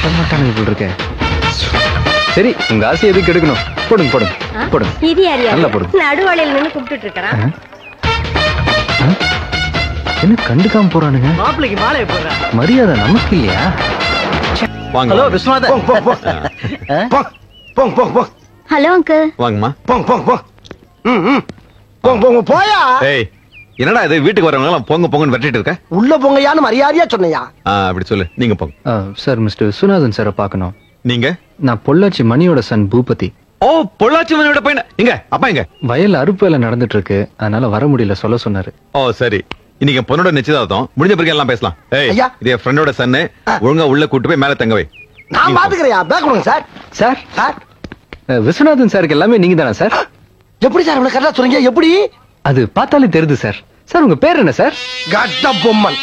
மாட்டானு இப்படி இருக்க சரி உங்க ஆசை எதுக்கு எடுக்கணும் போடுங்க போடுங்க போடுங்க இது யார் நல்லா போடுங்க. நடுவழியில் நின்னு கூப்பிட்டுட்டு இருக்கிறான் ஆ? ஆ? என்ன கண்டுக்காம போறானுங்க மாப்பிளைக்கு மாலையை போடுறா மரியாதை நமக்கு இல்லையா வாங்க ஹலோ வாங்க. விஸ்வநாதன் போங்க போங்க போங்க போங்க போங்க போங்க ஹலோ அங்கிள் வாங்கம்மா போங்க போங்க போங்க ம் ம் போங்க போங்க போயா ஏய் என்னடா இது வீட்டுக்கு வரவங்க எல்லாம் பொங்க பொங்கன்னு வெட்டிட்டு இருக்க உள்ள போங்கயான்னு மரியாதையா சொன்னையா ஆ, அப்படி சொல்லு நீங்க போங்க ஆ, சார் மிஸ்டர் விஸ்வநாதன் சாரை பார்க்கணும் நீங்க நான் பொள்ளாச்சி மணியோட சன் பூபதி ஓ பொள்ளாச்சி மனைவிட பையன் எங்க அப்பா எங்க வயல் அறுப்பு வேலை நடந்துட்டு இருக்கு அதனால வர முடியல சொல்ல சொன்னாரு ஓ சரி இன்னைக்கு என் பொண்ணோட நிச்சயதார்த்தம் முடிஞ்ச பிறகு எல்லாம் பேசலாம் ஏய் ஐயா. இது என் ஃப்ரெண்டோட சன்னு ஒழுங்கா உள்ள கூட்டு போய் மேல தங்க வை நான் பாத்துக்கிறேயா பேக் கொடுங்க சார் சார் சார் அ, விஸ்வநாதன் சாருக்கு எல்லாமே நீங்க தானே சார் எப்படி சார் இவ்வளவு கரெக்டா சொல்றீங்க எப்படி அது பார்த்தாலே தெரியுது சார் சார் உங்க பேர் என்ன sir Kattabomman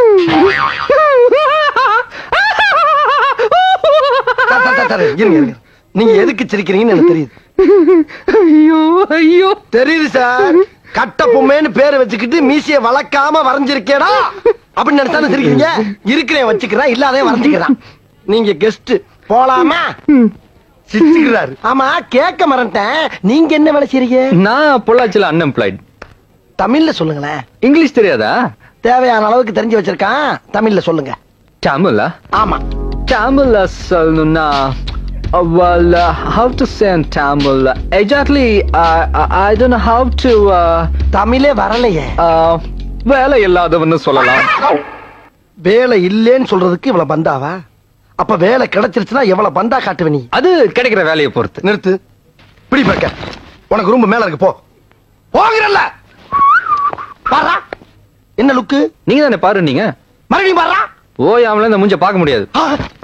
sir, sir, sir, sir, இருங்க, இருங்க. நீங்க எதுக்கு சிரிக்கிறீங்கன்னு எனக்கு தெரியுது ஐயோ ஐயோ தெரியுது சார் கட்ட பொம்மைன்னு பேரை வச்சுக்கிட்டு மீசைய வளர்க்காம வரைஞ்சிருக்கேடா அப்படின்னு நினைச்சாலும் சிரிக்கிறீங்க இருக்கிறேன் வச்சுக்கிறேன் இல்லாதே வரைஞ்சுக்கிறான் நீங்க கெஸ்ட் போலாமா சிரிச்சுக்கிறாரு ஆமா கேட்க மறந்துட்டேன் நீங்க என்ன வேலை செய்றீங்க நான் பொள்ளாச்சியில அன்எம்ப்ளாய்ட் தமிழ்ல சொல்லுங்களேன் இங்கிலீஷ் தெரியாதா தேவையான அளவுக்கு தெரிஞ்சு வச்சிருக்கான் தமிழ்ல சொல்லுங்க தமிழா ஆமா தமிழ்ல சொல்லணும்னா well uh, how to say in Tamil exactly uh, I I don't know how to uh, தமிழே வரலையே uh, வேலை இல்லாதவன்னு சொல்லலாம் வேலை இல்லேன்னு சொல்றதுக்கு இவ்வளவு பந்தாவா அப்ப வேலை கிடைச்சிருச்சுன்னா எவ்வளவு பந்தா காட்டுவ நீ அது கிடைக்கிற வேலையை பொறுத்து நிறுத்து பிடி பக்க உனக்கு ரூம் மேல இருக்கு போ போகிறல்ல பாரா என்ன லுக்கு நீங்க தானே பாரு நீங்க மறுபடியும் பாரா ஓயாமல இந்த மூஞ்ச பார்க்க முடியாது ஆ,